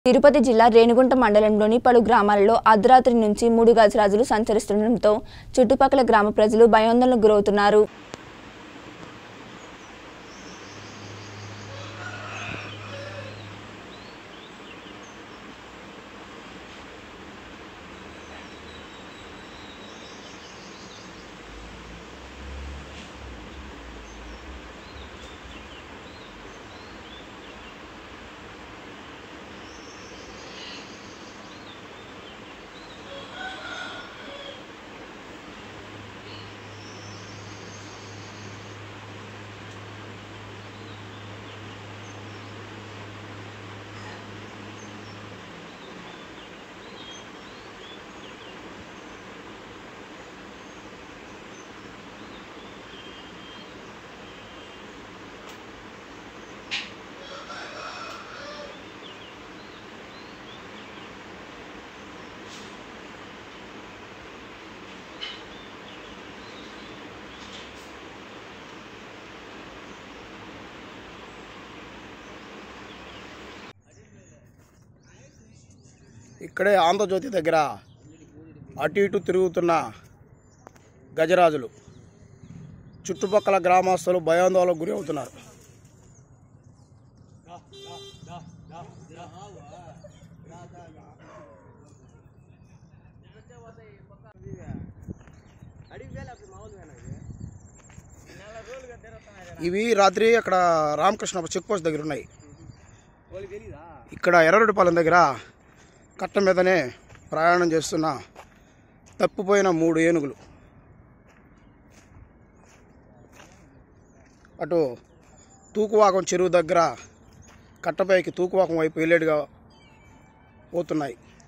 తిరుపతి జిల్లా రేణిగుంట మండలంలోని పలు గ్రామాలలో అర్ధరాత్రి నుంచి మూడు గజరాజులు సంచరిస్తుండటంతో చుట్టుపక్కల గ్రామ ప్రజలు భయాందోళనకు గురవుతున్నారు ఇక్కడే ఆంధ్రజ్యోతి దగ్గర అటు ఇటు తిరుగుతున్న గజరాజులు చుట్టుపక్కల గ్రామస్తులు భయాందోళనకు గురి అవుతున్నారు ఇవి రాత్రి అక్కడ రామకృష్ణ చెక్ పోస్ట్ దగ్గర ఉన్నాయి ఇక్కడ ఎర్రరెడ్డిపాలెం దగ్గర కట్ట మీదనే ప్రయాణం చేస్తున్న తప్పిపోయిన మూడు ఏనుగులు అటు తూకువాకం చెరువు దగ్గర కట్టపైకి తూకువాకం వైపు వెళ్ళేట్టుగా పోతున్నాయి